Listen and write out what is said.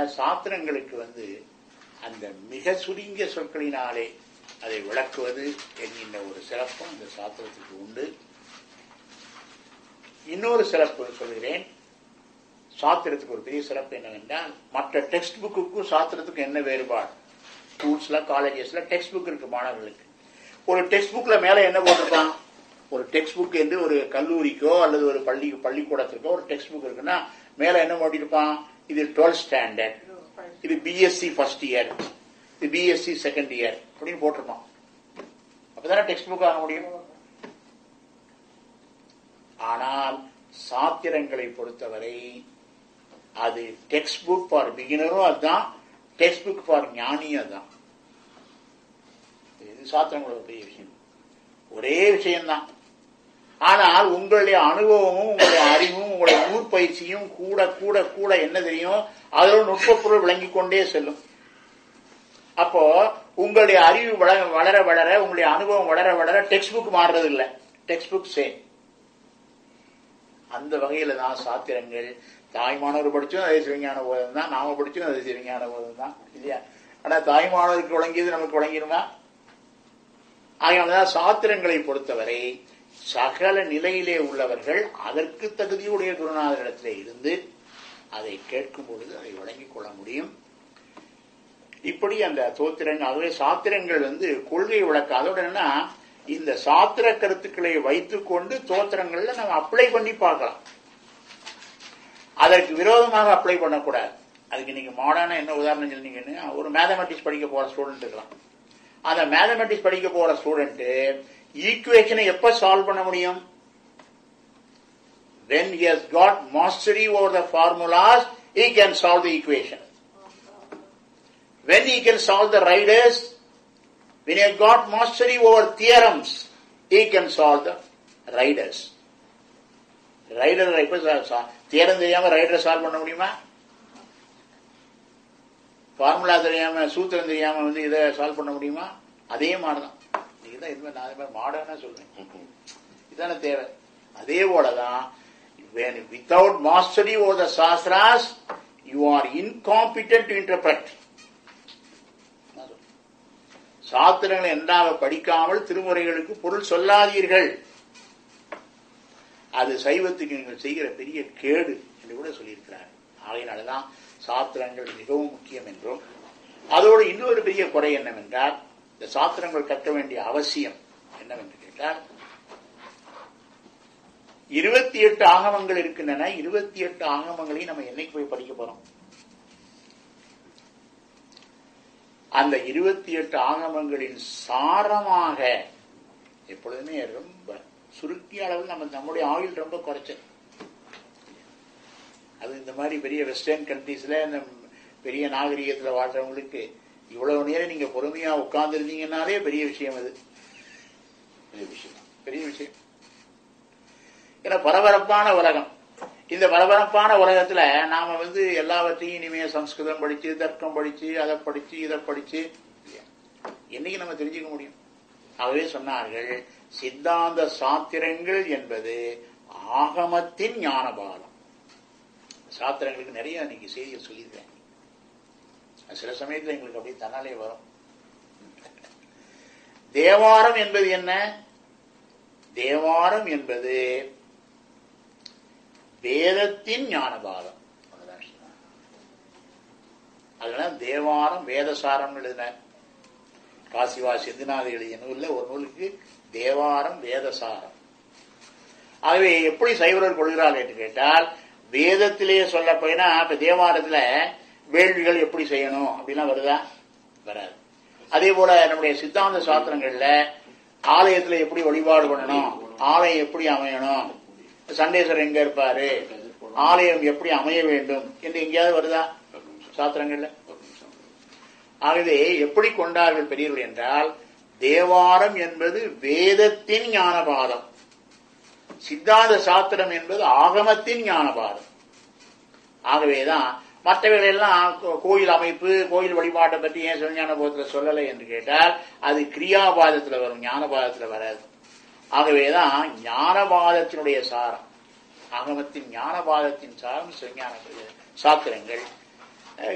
சாத்திரங்களுக்கு வந்து அந்த மிக சுருங்கிய சொற்களினாலே அதை விளக்குவது என்கின்ற ஒரு சிறப்பும் இந்த சாத்திரத்துக்கு உண்டு இன்னொரு சிறப்பு சொல்கிறேன் சாத்திரத்துக்கு ஒரு பெரிய சிறப்பு என்னவென்றால் மற்ற டெக்ஸ்ட் புக்குக்கும் சாத்திரத்துக்கும் என்ன வேறுபாடு ஸ்கூல்ஸ்ல காலேஜஸ்ல டெக்ஸ்ட் புக் இருக்கு மாணவர்களுக்கு ஒரு டெக்ஸ்ட் புக்ல மேல என்ன போட்டிருக்கான் ஒரு டெக்ஸ்ட் புக் என்று ஒரு கல்லூரிக்கோ அல்லது ஒரு பள்ளி பள்ளிக்கூடத்திற்கோ ஒரு டெக்ஸ்ட் புக் இருக்குன்னா மேல என்ன போட்டிருப்பான் இது டுவெல்த் ஸ்டாண்டர்ட் இது பிஎஸ்சி ஃபர்ஸ்ட் இயர் இது பிஎஸ்சி செகண்ட் இயர் அப்படின்னு போட்டிருப்பான் அப்பதானே டெக்ஸ்ட் புக் ஆக முடியும் ஆனால் சாத்திரங்களை பொறுத்தவரை அது டெக்ஸ்ட் புக் ஃபார் பிகினரும் அதுதான் டெக்ஸ்ட் புக் ஃபார் ஞானியும் அதுதான் இது சாத்திரங்களோட பெரிய விஷயம் ஒரே விஷயம்தான் ஆனால் உங்களுடைய அனுபவமும் உங்களுடைய அறிவும் உங்களுடைய ஊர் பயிற்சியும் கூட கூட கூட என்ன தெரியும் அதோட நுட்பப்பொருள் விளங்கிக் கொண்டே செல்லும் அப்போ உங்களுடைய அறிவு வள- வளர வளர உங்களுடைய அனுபவம் வளர வளர டெக்ஸ்ட் புக் மாறுறது இல்ல டெக்ஸ்ட் புக் சேம் அந்த வகையில தான் சாத்திரங்கள் தாய்மானவர் படிச்சும் அதே சிவஞான போதம் தான் நாம படிச்சும் அதே சிவஞான போதம் தான் இல்லையா ஆனா தாய்மானவருக்கு வழங்கியது நமக்கு வழங்கிடுமா ஆகையால்தான் சாத்திரங்களை பொறுத்தவரை சகல நிலையிலே உள்ளவர்கள் அதற்கு தகுதியுடைய குருநாதரிடத்திலே இருந்து அதை கேட்கும் பொழுது அதை வழங்கிக் கொள்ள முடியும் இப்படி அந்த தோத்திரங்கள் ஆகவே சாத்திரங்கள் வந்து கொள்கை விளக்க அதோட என்ன இந்த சாத்திர கருத்துக்களை வைத்துக்கொண்டு தோத்திரங்கள்ல நம்ம அப்ளை பண்ணி பார்க்கலாம் அதற்கு விரோதமாக அப்ளை பண்ணக்கூடாது அதுக்கு நீங்க மாடர்னா என்ன உதாரணம் சொன்னீங்கன்னு ஒரு மேத்தமெட்டிக்ஸ் படிக்க போற ஸ்டூடெண்ட் இருக்கலாம் அந்த மேத்தமெட்டிக்ஸ் படிக்க போற ஸ்டூடெண்ட் ஈக்குவேஷனை எப்ப சால்வ் பண்ண முடியும் when he has got mastery over the formulas he can solve the equation when he can solve the riders when he has got mastery over theorems he can solve the riders rider இப்ப theorem தெரியாம ரைடரை solve பண்ண முடியுமா formula தெரியாம சூத்திரம் தெரியாம வந்து இதை சால்வ் பண்ண முடியுமா அதே மாதிரிதான் இதுதான் இது நான் அதே மாதிரி மாடர்னா சொல்றேன் இதானே தேவை அதே போலதான் when without mastery over the sastras you are incompetent to interpret சாத்திரங்களை நன்றாக படிக்காமல் திருமுறைகளுக்கு பொருள் சொல்லாதீர்கள் அது சைவத்துக்கு நீங்கள் செய்கிற பெரிய கேடு என்று கூட சொல்லியிருக்கிறார் ஆகையினாலதான் சாத்திரங்கள் மிகவும் முக்கியம் என்றும் அதோடு இன்னொரு பெரிய குறை என்னவென்றால் இந்த சாத்திரங்கள் கற்க வேண்டிய அவசியம் என்னவென்று கேட்டால் இருபத்தி எட்டு ஆகமங்கள் இருக்கின்றன இருபத்தி எட்டு ஆகமங்களையும் நம்ம என்னைக்கு போய் படிக்க போறோம் அந்த இருபத்தி எட்டு ஆகமங்களின் சாரமாக எப்பொழுதுமே ரொம்ப சுருக்கிய அளவில் நம்ம நம்முடைய ஆயுள் ரொம்ப குறைச்சல் அது இந்த மாதிரி பெரிய வெஸ்டர்ன் கண்ட்ரீஸ்ல இந்த பெரிய நாகரிகத்துல வாழ்றவங்களுக்கு இவ்வளவு நேரம் நீங்க பொறுமையா உட்கார்ந்துருந்தீங்கன்னாலே பெரிய விஷயம் அது பெரிய விஷயம் பெரிய விஷயம் ஏன்னா பரபரப்பான உலகம் இந்த பரபரப்பான உலகத்துல நாம வந்து எல்லாவற்றையும் இனிமே சம்ஸ்கிருதம் படிச்சு தர்க்கம் படிச்சு அதை படிச்சு இதை படிச்சு என்னைக்கு நம்ம தெரிஞ்சுக்க முடியும் ஆகவே சொன்னார்கள் சித்தாந்த சாத்திரங்கள் என்பது ஆகமத்தின் ஞானபாலம் சாத்திரங்களுக்கு நிறைய இன்னைக்கு செய்திகள் சொல்லியிருக்கேன் சில சமயத்துல எங்களுக்கு அப்படியே தன்னாலே வரும் தேவாரம் என்பது என்ன தேவாரம் என்பது வேதத்தின் ஞானபாலம் அதனால தேவாரம் வேதசாரம் எழுதின காசிவா செந்திநாத எழுதிய நூல்ல ஒரு நூலுக்கு தேவாரம் வேதசாரம் ஆகவே எப்படி சைவரர் கொள்கிறார்கள் என்று கேட்டால் வேதத்திலேயே சொல்ல போயினா இப்ப தேவாரத்துல வேள்விகள் எப்படி செய்யணும் அப்படிலாம் வருதா வராது அதே போல நம்முடைய சித்தாந்த சாஸ்திரங்கள்ல ஆலயத்துல எப்படி வழிபாடு பண்ணணும் ஆலயம் எப்படி அமையணும் சண்டேஸ்வரர் எங்க இருப்பாரு ஆலயம் எப்படி அமைய வேண்டும் என்று எங்கேயாவது வருதா சாஸ்திரங்கள்ல ஆகவே எப்படி கொண்டார்கள் பெரியவர்கள் என்றால் தேவாரம் என்பது வேதத்தின் ஞானபாதம் சித்தாந்த சாஸ்திரம் என்பது ஆகமத்தின் ஞானபாதம் ஆகவேதான் மற்றவர்கள் எல்லாம் கோயில் அமைப்பு கோயில் வழிபாட்டை பற்றி ஏன் சிவஞான போதத்தில் சொல்லலை என்று கேட்டால் அது கிரியாபாதத்தில் வரும் ஞானபாதத்தில் வராது ஆகவேதான் ஞானபாதத்தினுடைய சாரம் ஆகமத்தின் ஞானபாதத்தின் சாரம் சிவஞான சாத்திரங்கள்